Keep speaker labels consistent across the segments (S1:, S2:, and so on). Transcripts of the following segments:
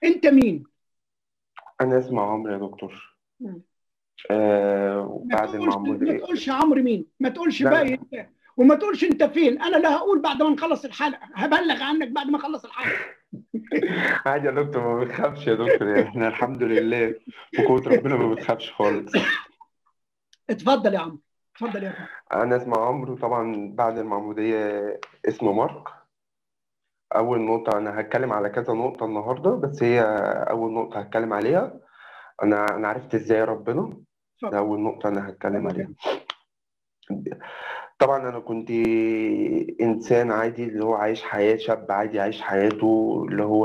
S1: انت مين
S2: أنا اسمي عمرو يا دكتور
S1: مم.
S2: آه
S1: ما
S2: وبعد
S1: تقولش
S2: المعمودية
S1: ما تقولش عمرو مين ما تقولش
S2: لا
S1: باقي
S2: لا
S1: انت وما تقولش انت فين انا لا هقول بعد ما نخلص الحلقه هبلغ عنك بعد ما اخلص الحلقه
S2: عادي يا دكتور ما بنخافش يا دكتور يعني احنا الحمد لله بقوة ربنا ما بنخافش خالص
S1: اتفضل يا عمرو اتفضل يا فندم
S2: أنا اسمي عمرو طبعا بعد المعمودية اسمي مارك أول نقطة أنا هتكلم على كذا نقطة النهاردة بس هي أول نقطة هتكلم عليها أنا أنا عرفت إزاي ربنا ده
S1: اتفضل
S2: أول نقطة أنا هتكلم
S1: اتفضل
S2: عليها طبعا أنا كنت إنسان عادي اللي هو عايش حياة شاب عادي عايش حياته اللي هو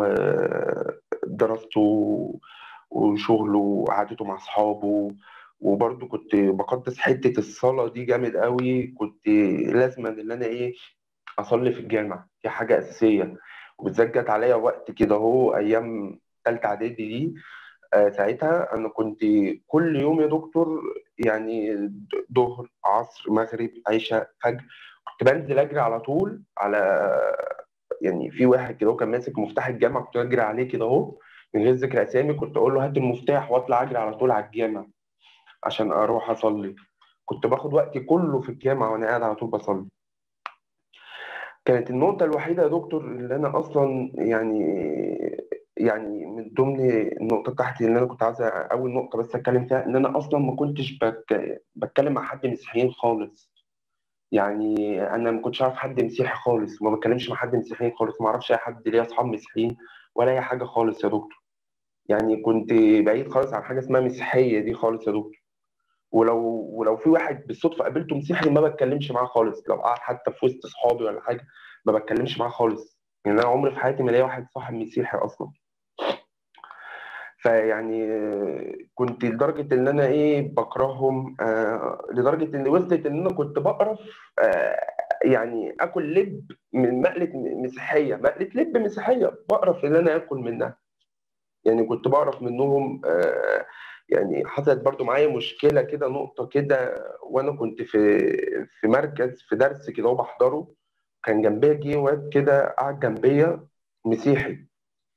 S2: دراسته وشغله وقعدته مع أصحابه وبرضه كنت بقدس حتة الصلاة دي جامد قوي كنت لازم إن أنا إيه أصلي في الجامع دي حاجة أساسية وبالذات جت عليا وقت كده أهو أيام تالتة إعدادي دي آه، ساعتها أنا كنت كل يوم يا دكتور يعني ظهر عصر مغرب عشاء فجر كنت بنزل أجري على طول على يعني في واحد كده هو كان ماسك مفتاح الجامع كنت أجري عليه كده أهو من غير ذكر أسامي كنت أقول له هات المفتاح وأطلع أجري على طول على الجامع عشان أروح أصلي كنت باخد وقتي كله في الجامع وأنا قاعد على طول بصلي كانت النقطة الوحيدة يا دكتور اللي أنا أصلا يعني يعني من ضمن النقطة بتاعتي اللي أنا كنت عايز أول نقطة بس أتكلم فيها إن أنا أصلا ما كنتش بك... بتكلم مع حد مسيحيين خالص يعني أنا ما كنتش أعرف حد مسيحي خالص وما بتكلمش مع حد مسيحيين خالص ما أعرفش أي حد ليه أصحاب مسيحيين ولا أي حاجة خالص يا دكتور يعني كنت بعيد خالص عن حاجة اسمها مسيحية دي خالص يا دكتور ولو ولو في واحد بالصدفة قابلته مسيحي ما بتكلمش معاه خالص لو قعد حتى في وسط أصحابي ولا حاجة ما بتكلمش معاه خالص يعني أنا عمري في حياتي ما الاقي واحد صاحب مسيحي أصلا فيعني آه، كنت لدرجة إن أنا إيه بكرههم آه لدرجة إن وصلت إن أنا كنت بقرف آه يعني آكل لب من مقلة مسيحية مقلة لب مسيحية بقرف إن أنا آكل منها يعني كنت بعرف منهم آه يعني حصلت برضو معايا مشكلة كده نقطة كده وأنا كنت في في مركز في درس كده وبحضره كان جنبيا جه واد كده قعد جنبيا مسيحي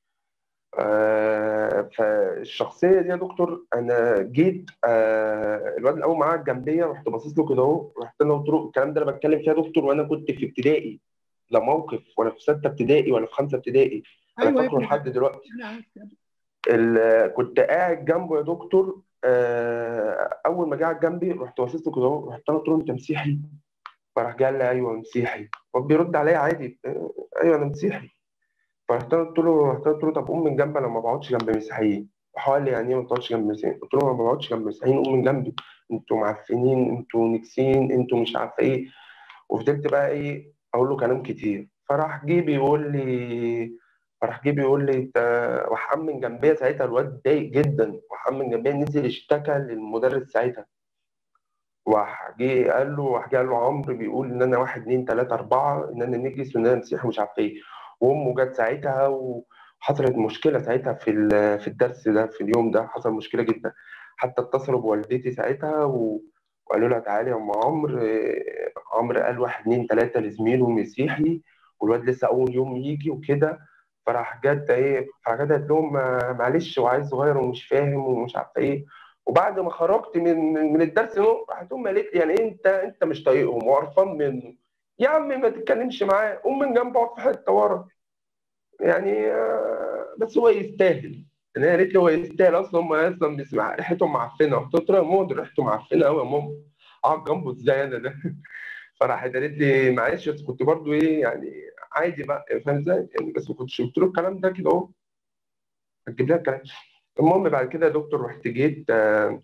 S2: آه فالشخصية دي يا دكتور أنا جيت آه الواد الأول ما قعد جنبيا رحت باصص له كده أهو رحت له قلت له الكلام ده أنا بتكلم فيه يا دكتور وأنا كنت في ابتدائي لا موقف ولا في ستة ابتدائي ولا في خمسة ابتدائي أنا
S1: ايوه يا
S2: فاكره
S1: ابني
S2: لحد دلوقتي
S1: انا عارف كده.
S2: ال- كنت قاعد جنبه يا دكتور آه، اول ما جه قعد جنبي رحت باصص له كده اهو رحت انا قلت له انت مسيحي فراح قال لي ايوه مسيحي هو بيرد عليا عادي آه، ايوه انا مسيحي فرحت أنا قلت له رحت أنا قلت له طب قوم من جنبي انا ما بقعدش جنب مسيحيين راح قال لي يعني ايه ما تقعدش جنب مسيحيين قلت له أنا ما بقعدش جنب مسيحيين قوم من جنبي انتوا معفنين انتوا نكسين انتوا مش عارف ايه وفضلت بقى ايه اقول له كلام كتير فراح جه بيقول لي فراح جه بيقول لي انت راح قام من جنبيا ساعتها الواد اتضايق جدا راح قام من جنبيا نزل اشتكى للمدرس ساعتها وراح جه قال له راح جه قال له عمرو بيقول ان انا واحد اتنين تلاته اربعه ان انا نجس وان انا مسيحي ومش عارف ايه وامه جت ساعتها وحصلت مشكله ساعتها في ال- في الدرس ده في اليوم ده حصل مشكله جدا حتى اتصلوا بوالدتي ساعتها و... وقالوا لها تعالي يا ام عمرو آه، عمرو قال واحد اتنين تلاته لزميله مسيحي والواد لسه اول يوم يجي وكده فراح جت ايه فراح جت قالت لهم آه، معلش وعايز صغير ومش فاهم ومش عارف ايه وبعد ما خرجت من من الدرس نو راحت امي قالت لي يعني انت انت مش طايقهم وقرفان منه يا عم ما تتكلمش معاه قوم من جنبه اقعد في حته ورا يعني آه، بس هو يستاهل يعني هي قالت لي هو يستاهل اصلا هم اصلا بيسمع ريحتهم معفنه قلت لها يا ماما دي ريحته معفنه قوي يا ماما اقعد جنبه ازاي انا ده فراحت قالت لي معلش بس كنت برضو ايه يعني عادي بقى فاهم ازاي يعني بس ما كنتش قلت له الكلام ده كده اهو هتجيب لها الكلام المهم بعد كده يا دكتور رحت جيت آه،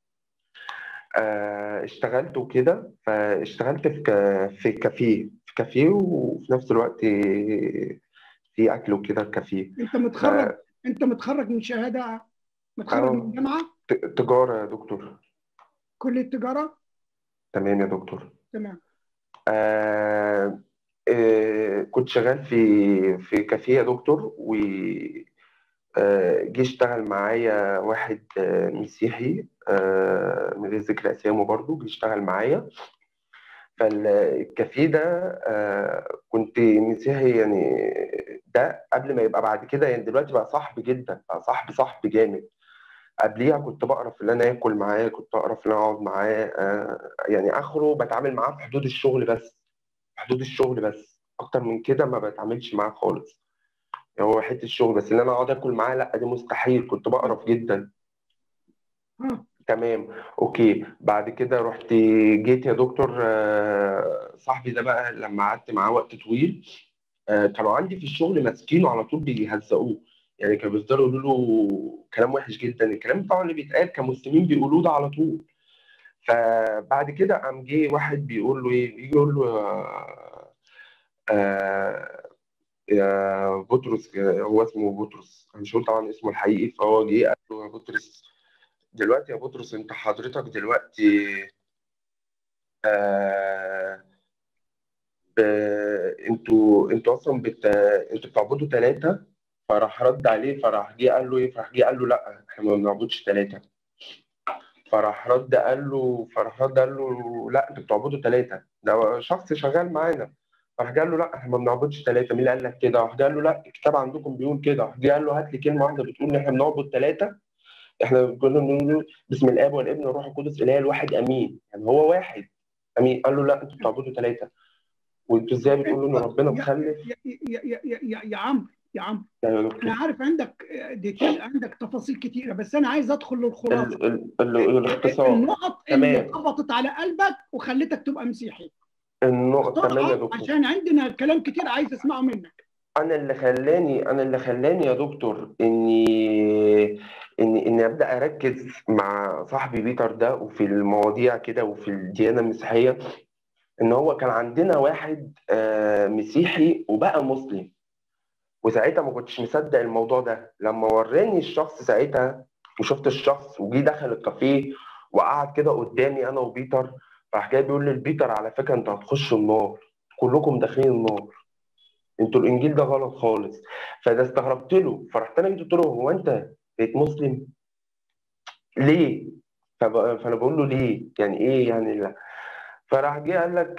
S2: آه، اشتغلت وكده فاشتغلت في ك- في كافيه في كافيه وفي نفس الوقت في اكل وكده كافيه
S1: انت متخرج انت متخرج من شهاده متخرج من
S2: اه
S1: جامعه
S2: ت- تجارة يا دكتور
S1: كليه تجاره
S2: تمام يا دكتور
S1: تمام
S2: آه آه كنت شغال في في كافيه يا دكتور و آه، جه اشتغل معايا واحد آه، مسيحي آه، من غير ذكر اسامه برضه جه اشتغل معايا فالكافيه ده آه، كنت مسيحي يعني ده قبل ما يبقى بعد كده يعني دلوقتي بقى صاحبي جدا بقى صاحبي صاحبي جامد قبليها كنت بقرف ان انا اكل معاه كنت اقرف ان انا اقعد معاه آه، يعني اخره بتعامل معاه في حدود الشغل بس في حدود الشغل بس اكتر من كده ما بتعاملش معاه خالص يعني هو حته الشغل بس ان انا اقعد اكل معاه لا دي مستحيل كنت بقرف جدا
S1: اه
S2: تمام اوكي بعد كده رحت جيت يا دكتور آه، صاحبي ده بقى لما قعدت معاه وقت طويل آه، كانوا عندي في الشغل ماسكينه على طول بيهزقوه يعني كانوا بيفضلوا يقولوا له كلام وحش جدا الكلام طبعا اللي بيتقال كمسلمين بيقولوه ده على طول فبعد كده قام جه واحد بيقول له ايه يجي يقول له آه، آه، يا بطرس هو اسمه بطرس انا مش هقول طبعا اسمه الحقيقي فهو جه قال له يا بطرس دلوقتي يا بطرس انت حضرتك دلوقتي آه ب... انتوا انتوا اصلا بت... انتوا بتعبدوا ثلاثة فراح رد عليه فراح جه قال له ايه فراح جه قال له لا احنا ما بنعبدش ثلاثة فراح رد قال له فراح رد قال له لا انتوا بتعبدوا ثلاثة ده شخص شغال معانا راح قال له لا احنا ما بنعبدش ثلاثة مين اللي قال لك كده؟ راح قال له لا الكتاب عندكم بيقول كده راح جه قال له هات لي كلمة واحدة بتقول ان احنا بنعبد ثلاثة احنا كنا بنقول بسم الاب والابن والروح القدس اله الواحد امين يعني هو واحد امين قال له لا انتوا بتعبدوا ثلاثه وانتوا ازاي بتقولوا ان ربنا مخلف
S1: يا يا يا يا, يا, يا عمرو يا عمرو
S2: يعني
S1: انا
S2: دكتور
S1: عارف عندك ديتيل عندك تفاصيل كتيره بس انا عايز ادخل للخلاصه
S2: ال- ال- ال- الاختصار
S1: النقط اللي
S2: تمام.
S1: خبطت على قلبك وخلتك تبقى مسيحي
S2: النقطه تمام يا
S1: اختارها
S2: دكتور
S1: عشان عندنا كلام كتير عايز اسمعه منك
S2: انا اللي خلاني انا اللي خلاني يا دكتور اني اني اني ابدا اركز مع صاحبي بيتر ده وفي المواضيع كده وفي الديانه المسيحيه ان هو كان عندنا واحد آه، مسيحي وبقى مسلم وساعتها ما كنتش مصدق الموضوع ده لما وراني الشخص ساعتها وشفت الشخص وجي دخل الكافيه وقعد كده قدامي انا وبيتر راح جاي بيقول لي البيتر على فكره انتوا هتخشوا النار كلكم داخلين النار انتوا الانجيل ده غلط خالص فده استغربت له فرحت انا جيت قلت له هو انت بقيت مسلم ليه فب... فانا بقول له ليه يعني ايه يعني لا فراح جه قال لك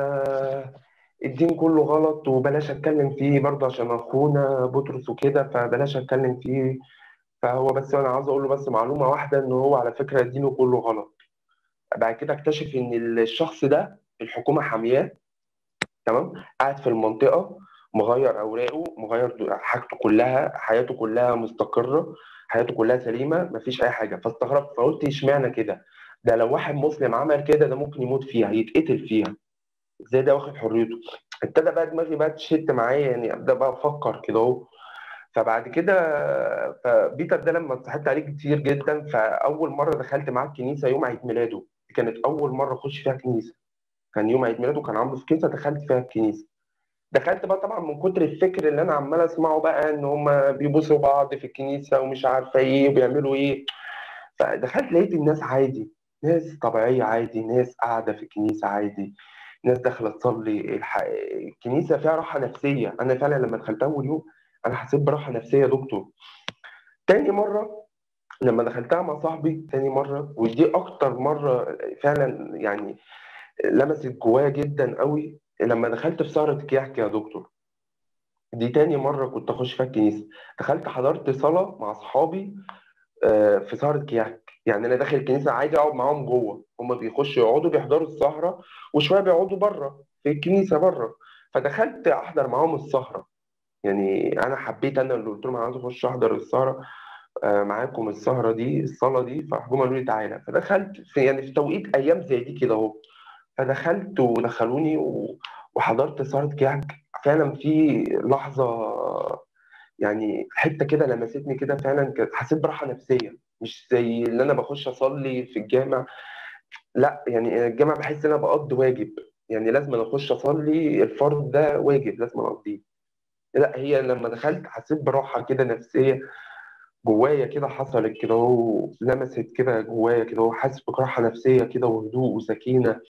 S2: آه الدين كله غلط وبلاش اتكلم فيه برضه عشان اخونا بطرس وكده فبلاش اتكلم فيه فهو بس انا عاوز اقول له بس معلومه واحده ان هو على فكره دينه كله غلط بعد كده اكتشف ان الشخص ده الحكومه حامياه تمام قاعد في المنطقه مغير اوراقه مغير حاجته كلها حياته كلها مستقره حياته كلها سليمه مفيش اي حاجه فاستغربت فقلت اشمعنى كده ده لو واحد مسلم عمل كده ده ممكن يموت فيها يتقتل فيها ازاي ده واخد حريته ابتدى بقى دماغي بقى تشت معايا يعني ابدا بقى افكر كده اهو فبعد كده فبيتر ده لما اتصاحبت عليه كتير جدا فاول مره دخلت معاه الكنيسه يوم عيد ميلاده دي كانت اول مره اخش فيها كنيسه كان يوم عيد ميلاده كان عامله في كنيسه دخلت فيها الكنيسه دخلت بقى طبعا من كتر الفكر اللي انا عمال اسمعه بقى ان هم بيبوسوا بعض في الكنيسه ومش عارفه ايه وبيعملوا ايه فدخلت لقيت الناس عادي ناس طبيعيه عادي ناس قاعده في الكنيسه عادي ناس داخله تصلي الح... الكنيسه فيها راحه نفسيه انا فعلا لما دخلتها اول يوم انا حسيت براحه نفسيه يا دكتور تاني مره لما دخلتها مع صاحبي تاني مره ودي اكتر مره فعلا يعني لمست جوايا جدا قوي لما دخلت في سهرة كياك يا دكتور دي تاني مرة كنت أخش فيها الكنيسة دخلت حضرت صلاة مع أصحابي آه، في سهرة كياك يعني أنا داخل الكنيسة عادي أقعد معاهم جوه هما بيخشوا يقعدوا بيحضروا السهرة وشوية بيقعدوا بره في الكنيسة بره فدخلت أحضر معاهم السهرة يعني أنا حبيت أنا اللي قلت لهم أنا عايز أخش أحضر السهرة آه، معاكم السهرة دي الصلاة دي فهم قالوا لي تعالى فدخلت في يعني في توقيت أيام زي دي كده أهو فدخلت ودخلوني و- وحضرت سهرة كياك فعلا في لحظة يعني حتة كده لمستني كده فعلا كانت حسيت براحة نفسية مش زي اللي أنا بخش أصلي في الجامع لا يعني الجامع بحس إن أنا بقضي واجب يعني لازم أنا أخش أصلي الفرض ده واجب لازم أقضيه لا هي لما دخلت حسيت براحة كده نفسية جوايا كده حصلت كده اهو لمست كده جوايا كده اهو حاسس براحة نفسية كده وهدوء وسكينة